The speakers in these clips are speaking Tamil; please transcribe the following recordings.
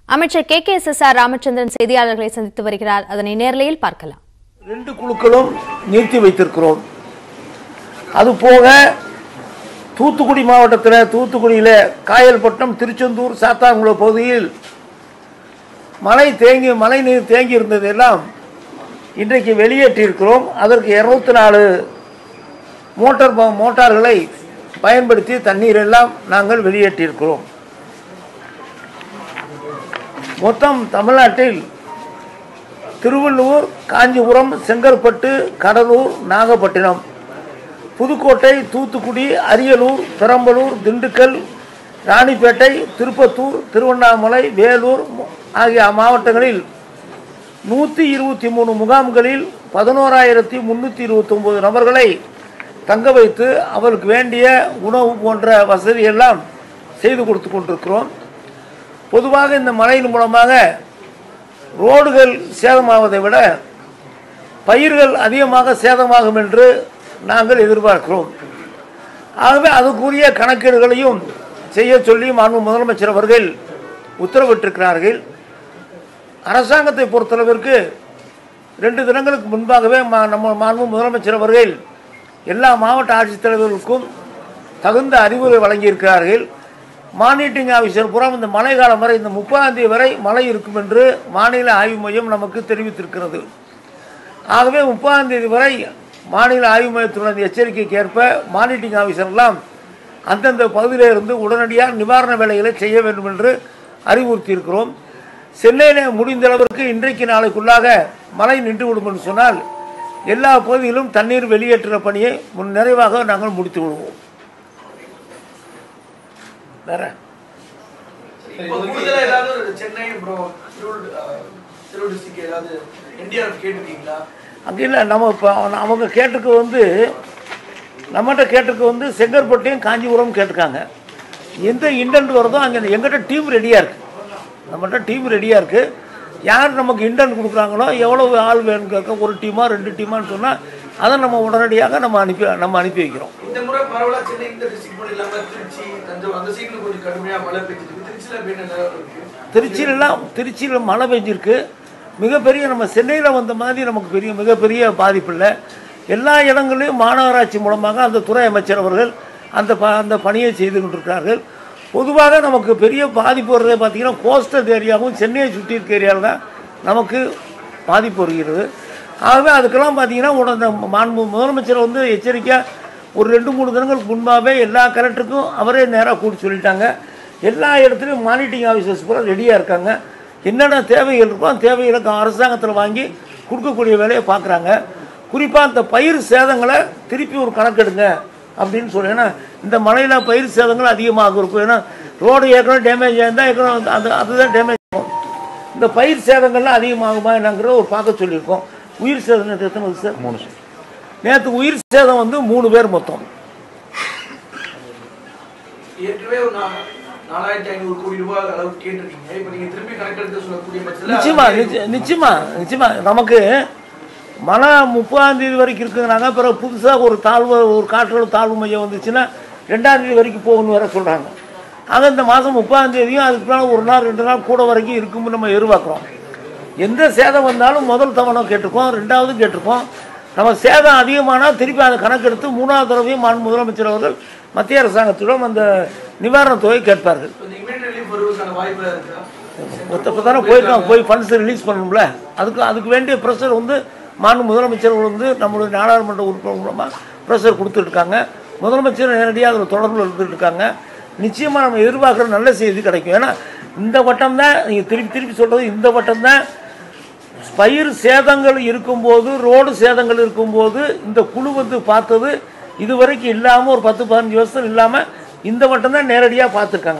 அமைச்சர் K K S S R Ramachandran செய்தியாளர்களை சந்தித்து வருகிறார் அதனை நேரலையில் பார்க்கலாம் ரெண்டு குழுக்களும் நிறுத்தி வைத்திருக்கிறோம் அது போக தூத்துக்குடி மாவட்டத்தில் தூத்துக்குடியில் காயல்பட்டினம் திருச்செந்தூர் சாத்தான்குளம் பகுதியில் மழை தேங்கி மழை நீர் தேங்கி இருந்ததெல்லாம் இன்றைக்கு வெளியேற்றியிருக்கிறோம் அதற்கு இருநூத்தி நாலு மோட்டார் ப- மோட்டார்களை பயன்படுத்தி தண்ணீர் எல்லாம் நாங்கள் வெளியேற்றியிருக்கிறோம் மொத்தம் தமிழ்நாட்டில் திருவள்ளூர் காஞ்சிபுரம் செங்கற்பட்டு கடலூர் நாகப்பட்டினம் புதுக்கோட்டை தூத்துக்குடி அரியலூர் பெரம்பலூர் திண்டுக்கல் ராணிப்பேட்டை திருப்பத்தூர் திருவண்ணாமலை வேலூர் மு- ஆகிய மாவட்டங்களில் நூற்றி இருபத்தி மூணு முகாம்களில் பதினோராயிரத்தி முந்நூற்றி இருபத்தொம்போது நபர்களை தங்க வைத்து அவருக்கு வேண்டிய உணவு போன்ற வசதியெல்லாம் செய்து கொடுத்து கொண்டிருக்கிறோம் பொதுவாக இந்த மழையின் மூலமாக ரோடுகள் சேதமாவதை விட பயிர்கள் அதிகமாக சேதமாகும் என்று நாங்கள் எதிர்பார்க்கிறோம் ஆகவே அதுக்குரிய கணக்கீடுகளையும் செய்ய சொல்லி மாண்பு முதலமைச்சர் அவர்கள் உத்தரவிட்டிருக்கிறார்கள் அரசாங்கத்தை பொறுத்தளவிற்கு ரெண்டு தினங்களுக்கு முன்பாகவே மா- நம்ம மாண்பு முதலமைச்சர் அவர்கள் எல்லா மாவட்ட ஆட்சித்தலைவர்களுக்கும் தகுந்த அறிவுரை வழங்கியிருக்கிறார்கள் மானிட்டரிங் ஆஃபீஸர் புறம் இந்த மழை காலம் வரை இந்த முப்பதாம் தேதி வரை மழை இருக்கும் என்று வானிலை ஆய்வு மையம் நமக்கு தெரிவித்திருக்கிறது ஆகவே முப்பதாம் தேதி வரை மாநில ஆய்வு மையத்துடன் எச்சரிக்கைக்கு ஏற்ப மானிட்டரிங் ஆஃபீஸர்லாம் அந்தந்த பகுதியிலே இருந்து உடனடியாக நிவாரண வேலைகளை செய்ய வேண்டும் என்று அறிவுறுத்தியிருக்கிறோம் சென்னையில் முடிந்த அளவிற்கு இன்றைக்கு நாளைக்குள்ளாக மழை நின்றுவிடும் என்று சொன்னால் எல்லா பகுதியிலும் தண்ணீர் வெளியேற்றுகிற பணியை முன் நிறைவாக நாங்கள் முடித்து விடுவோம் வேற இப்போ கூடுதலா ஏதாவது ஒரு சென்னை அப்புறம் திருவள்ளூர் அஹ், திருவள்ளூர் டிஸ்ட்ரிக்ட் ஏதாவது என்டிஆர்எஃப் கேட்டிருக்கீங்களா அங்கே இல்லை நம்ம இப்போ அவங்க கேட்டிருக்க வந்து நம்மகிட்ட கேட்டிருக்க வந்து செங்கற்பட்டையும் காஞ்சிபுரம் கேட்டிருக்காங்க எந்த இண்டன்ட் வருதோ அங்கே எங்கிட்ட டீம் ரெடியாக இருக்குது நம்மகிட்ட டீம் ரெடியாக இருக்குது யார் நமக்கு இண்டன்ட் கொடுக்குறாங்களோ எவ்வளவு ஆள் வேணும்னு கேட்க ஒரு டீமா ரெண்டு டீமான்னு சொன்னால் அதை நம்ம உடனடியாக நம்ம அனுப்பி நம்ம அனுப்பி வைக்கிறோம் இந்த முறை பரவலா சென்னை இந்த டிஸ்ட்ரிக்ட் மட்டும் இல்லாம திருச்சி தஞ்சாவூர் அந்த சைடுல கொஞ்சம் கடுமையா மழை பெய்ஞ்சிருக்கு திருச்சியில பெய்ய நிலவரம் இருக்கு திருச்சியிலலாம் திருச்சியில் மழை பெஞ்சிருக்கு மிகப்பெரிய நம்ம சென்னையில் வந்த மாதிரி நமக்கு பெரிய மிகப்பெரிய பாதிப்பு இல்லை எல்லா இடங்களிலும் மாநகராட்சி மூலமாக அந்த துறை அமைச்சர் அவர்கள் அந்த ப அந்த பணியை செய்து கொண்டிருக்கிறார்கள் பொதுவாக நமக்கு பெரிய பாதிப்பு வர்றதே பார்த்திங்கன்னா கோஸ்டல் ஏரியாவும் சென்னையை சுற்றி இருக்க ஏரியாவில் தான் நமக்கு பாதிப்பு வருகிறது ஆகவே அதுக்கெல்லாம் பார்த்தீங்கன்னா உடனே மாண்பு முதலமைச்சர் வந்து எச்சரிக்கையாக ஒரு ரெண்டு மூணு தினங்களுக்கு முன்பாகவே எல்லா கலெக்டருக்கும் அவரே நேராக கூட்டி சொல்லிட்டாங்க எல்லா இடத்துலையும் மானிட்டரிங் ஆஃபீஸர்ஸ் கூட ரெடியாக இருக்காங்க என்னென்ன தேவைகள் இருக்கோ அந்த தேவைகளை க- அரசாங்கத்தில் வாங்கி கொடுக்கக்கூடிய வேலையை பார்க்குறாங்க குறிப்பாக அந்த பயிர் சேதங்களை திருப்பி ஒரு கணக்கெடுங்க அப்படின்னு சொல்லி ஏன்னா இந்த மழையில் பயிர் சேதங்கள் அதிகமாக இருக்கும் ஏன்னா ரோடு ஏற்கனவே டேமேஜ் ஆயிருந்தால் ஏற்கனவே அது அதுதான் டேமேஜ் ஆகும் இந்த பயிர் சேதங்கள்லாம் அதிகமாகுமா என்னங்கிற ஒரு பார்க்க சொல்லியிருக்கோம் உயிர் சேதம் நேற்று எத்தனை வருது சார் மூணு நேற்று உயிர் சேதம் வந்து மூணு பேர் மொத்தம் ஏற்கனவே ஒரு நா- நாலாயிரத்தி ஐநூறு கோடி ரூபாய் அளவுக்கு கேட்டிருக்கீங்க இப்போ நீங்க திரும்பி கணக்கெடுத்து சொல்லக்கூடிய பட்சத்தில் நிச்சயமா நிச்ச- நிச்சயமா நிச்சயமா நமக்கு மழை முப்பதாம் தேதி வரைக்கும் இருக்குங்கிறாங்க பிறகு புதுசாக ஒரு தாழ்வு ஒரு காற்றழுத்த தாழ்வு மையம் வந்துச்சுன்னா ரெண்டாம் தேதி வரைக்கும் போகணும்னு வேற சொல்கிறாங்க ஆக இந்த மாதம் முப்பதாம் தேதியும் அதுக்கு மேலே ஒரு நாள் ரெண்டு நாள் கூட வரைக்கும் இருக்கும்னு நம்ம எதிர்பார்க்குறோம் எந்த சேதம் வந்தாலும் முதல் தவணை கேட்டிருக்கோம் ரெண்டாவது கேட்டிருக்கோம் நம்ம சேதம் அதிகமானால் திருப்பி அதை கணக்கெடுத்து மூணாவது தடவையும் மாண்பு முதலமைச்சர் அவர்கள் மத்திய அரசாங்கத்திடம் அந்த நிவாரணத் தொகை கேட்பார்கள் இப்போ இந்த இமீடியட் ரிலீஃப் வருவதற்கான வாய்ப்பு இருக்கா இப்போ தானே போயிருக்காங்க போய் ஃபண்ட்ஸ் ரிலீஸ் பண்ணணும்ல அதுக்கு அதுக்கு வேண்டிய ப்ரெஷர் வந்து மாண்பு முதலமைச்சர் வந்து நம்மளுடைய நாடாளுமன்ற உறுப்பினர் மூலமாக ப்ரெஷர் கொடுத்துட்ருக்காங்க முதலமைச்சர் நேரடியாக அதில் தொடர்பில் இருந்துட்டு இருக்காங்க நிச்சயமாக நம்ம எதிர்பார்க்குற நல்ல செய்தி கிடைக்கும் ஏன்னா இந்த வட்டம் தான் நீங்கள் திருப்பி திருப்பி சொல்கிறது இந்த வட்டம் தான் பயிர் சேதங்கள் இருக்கும்போது ரோடு சேதங்கள் இருக்கும்போது இந்த குழு வந்து பார்த்தது இதுவரைக்கும் இல்லாமல் ஒரு பத்து பதினஞ்சு வருஷம் இல்லாமல் இந்த வட்டம் தான் நேரடியாக பார்த்துருக்காங்க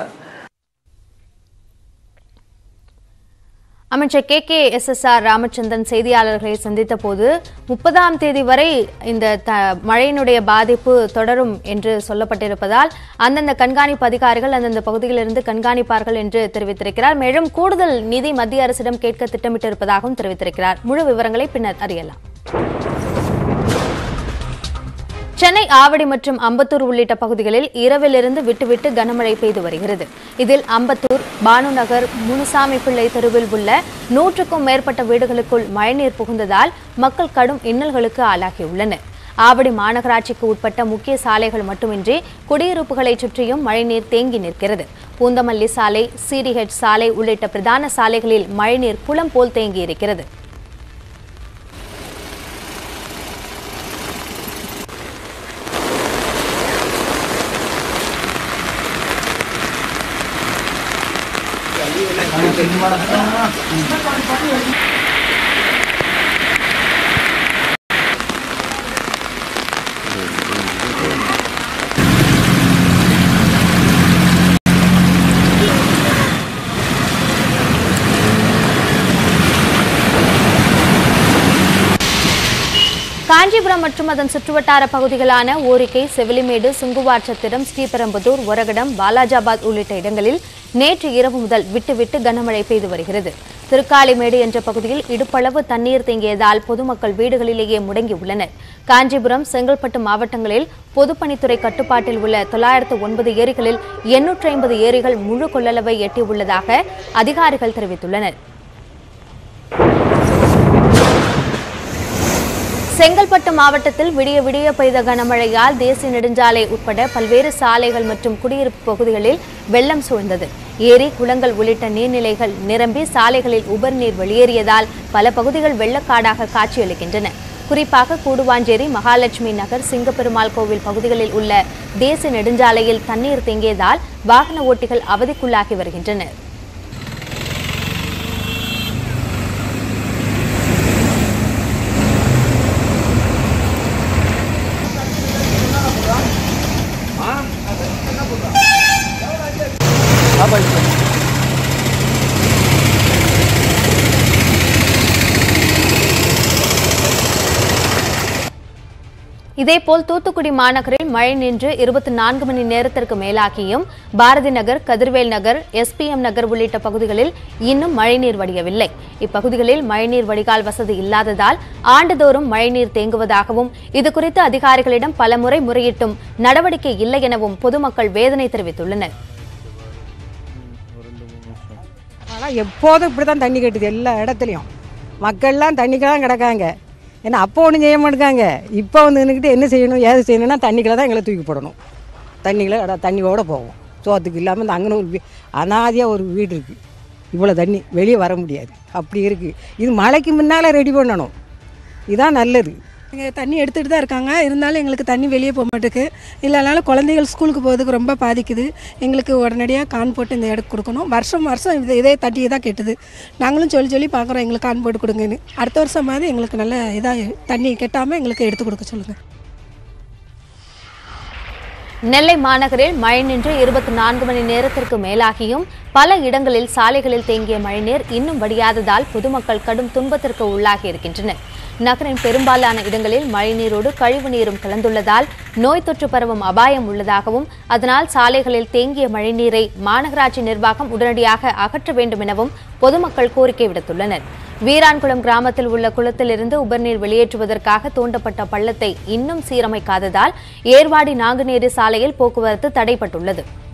அமைச்சர் K K S S R Ramachandran செய்தியாளர்களை சந்தித்த போது முப்பதாம் தேதி வரை இந்த த மழையினுடைய பாதிப்பு தொடரும் என்று சொல்லப்பட்டிருப்பதால் அந்தந்த கண்காணிப்பு அதிகாரிகள் அந்தந்த பகுதியிலிருந்து கண்காணிப்பார்கள் என்று தெரிவித்திருக்கிறார் மேலும் கூடுதல் நிதி மத்திய அரசிடம் கேட்க திட்டமிட்டிருப்பதாகவும் தெரிவித்திருக்கிறார் முழு விவரங்களை பின்னர் அறியலாம் சென்னை ஆவடி மற்றும் அம்பத்தூர் உள்ளிட்ட பகுதிகளில் இரவிலிருந்து விட்டுவிட்டு கனமழை பெய்து வருகிறது இதில் அம்பத்தூர் பானுநகர் முனுசாமி பிள்ளை தெருவில் உள்ள நூற்றுக்கும் மேற்பட்ட வீடுகளுக்குள் மழைநீர் புகுந்ததால் மக்கள் கடும் இன்னல்களுக்கு ஆளாகியுள்ளனர் ஆவடி மாநகராட்சிக்கு உட்பட்ட முக்கிய சாலைகள் மட்டுமின்றி குடியிருப்புகளை சுற்றியும் மழைநீர் தேங்கி நிற்கிறது பூந்தமல்லி சாலை சிடிஹெச் சாலை உள்ளிட்ட பிரதான சாலைகளில் மழைநீர் குளம் போல் தேங்கி இருக்கிறது காஞ்சிபுரம் மற்றும் அதன் சுற்றுவட்டார பகுதிகளான ஓரிக்கை செவிலிமேடு சுங்குவார் சத்திரம் ஸ்ரீபெரும்புதூர் ஒரகடம் பாலாஜாபாத் உள்ளிட்ட இடங்களில் நேற்று இரவு முதல் விட்டுவிட்டு கனமழை பெய்து வருகிறது திருக்காலிமேடு என்ற பகுதியில் இடுப்பளவு தண்ணீர் தேங்கியதால் பொதுமக்கள் வீடுகளிலேயே முடங்கியுள்ளனர் காஞ்சிபுரம் செங்கல்பட்டு மாவட்டங்களில் பொதுப்பணித்துறை கட்டுப்பாட்டில் உள்ள தொள்ளாயிரத்து ஒன்பது ஏரிகளில் எண்ணூற்று ஐம்பது ஏரிகள் முழு கொள்ளளவை எட்டியுள்ளதாக அதிகாரிகள் தெரிவித்துள்ளனர் செங்கல்பட்டு மாவட்டத்தில் விடிய விடிய பெய்த கனமழையால் தேசிய நெடுஞ்சாலை உட்பட பல்வேறு சாலைகள் மற்றும் குடியிருப்பு பகுதிகளில் வெள்ளம் சூழ்ந்தது ஏரி குளங்கள் உள்ளிட்ட நீர்நிலைகள் நிரம்பி சாலைகளில் உபர்நீர் வெளியேறியதால் பல பகுதிகள் வெள்ளக்காடாக காட்சியளிக்கின்றன குறிப்பாக கூடுவாஞ்சேரி மகாலட்சுமி நகர் சிங்கப்பெருமாள் கோவில் பகுதிகளில் உள்ள தேசிய நெடுஞ்சாலையில் தண்ணீர் தேங்கியதால் வாகன ஓட்டிகள் அவதிக்குள்ளாகி வருகின்றனர் இதேபோல் தூத்துக்குடி மாநகரில் மழை நின்று இருபத்தி நான்கு மணி நேரத்திற்கு மேலாகியும் பாரதி நகர் கதிர்வேல் நகர் எஸ்பிஎம் நகர் உள்ளிட்ட பகுதிகளில் இன்னும் மழைநீர் வடியவில்லை இப்பகுதிகளில் மழைநீர் வடிகால் வசதி இல்லாததால் ஆண்டுதோறும் மழைநீர் தேங்குவதாகவும் இதுகுறித்து அதிகாரிகளிடம் பலமுறை முறையிட்டும் நடவடிக்கை இல்லை எனவும் பொதுமக்கள் வேதனை தெரிவித்துள்ளனர் ஆனால் எப்போதும் இப்படி தான் தண்ணி கட்டுது எல்லா இடத்துலையும் மக்கள்லாம் தண்ணிக்கெல்லாம் கிடக்காங்க ஏன்னா அப்போ ஒன்றும் செய்ய மாட்டேங்காங்க இப்போ வந்து நின்றுக்கிட்டு என்ன செய்யணும் ஏது செய்யணும்னா தண்ணிக்குள்ள தான் எங்களை தூக்கி போடணும் தண்ணிக்குள்ள அட- தண்ணியோட போவோம் சோத்துக்கு இல்லாமல் இந்த அங்கே ஒரு வீ அனாதியாக ஒரு வீடு இருக்குது இவ்வளோ தண்ணி வெளியே வர முடியாது அப்படி இருக்குது இது மழைக்கு முன்னால் ரெடி பண்ணணும் இதுதான் நல்லது இங்கே தண்ணி எடுத்துகிட்டு தான் இருக்காங்க இருந்தாலும் எங்களுக்கு தண்ணி வெளியே போக மாட்டேக்கு இல்லைனாலும் குழந்தைகள் ஸ்கூலுக்கு போகிறதுக்கு ரொம்ப பாதிக்குது எங்களுக்கு உடனடியாக கான் போட்டு இந்த இடத்துக்கு கொடுக்கணும் வருஷம் வருஷம் இது இதே தண்ணியை தான் கெட்டுது நாங்களும் சொல்லி சொல்லி பார்க்குறோம் எங்களுக்கு கான் போட்டு கொடுங்கன்னு அடுத்த வருஷம் மாதிரி எங்களுக்கு நல்ல இதாக தண்ணி கெட்டாமல் எங்களுக்கு எடுத்து கொடுக்க சொல்லுங்கள் நெல்லை மாநகரில் மழை நின்று இருபத்தி நான்கு மணி நேரத்திற்கு மேலாகியும் பல இடங்களில் சாலைகளில் தேங்கிய மழைநீர் இன்னும் வடியாததால் பொதுமக்கள் கடும் துன்பத்திற்கு உள்ளாகி இருக்கின்றனர் நகரின் பெரும்பாலான இடங்களில் மழைநீரோடு கழிவு நீரும் கலந்துள்ளதால் நோய் தொற்று பரவும் அபாயம் உள்ளதாகவும் அதனால் சாலைகளில் தேங்கிய மழைநீரை மாநகராட்சி நிர்வாகம் உடனடியாக அகற்ற வேண்டும் எனவும் பொதுமக்கள் கோரிக்கை விடுத்துள்ளனர் வீரான்குளம் கிராமத்தில் உள்ள குளத்திலிருந்து உபர்நீர் வெளியேற்றுவதற்காக தோண்டப்பட்ட பள்ளத்தை இன்னும் சீரமைக்காததால் ஏர்வாடி நாங்குநேரி சாலையில் போக்குவரத்து தடைப்பட்டுள்ளது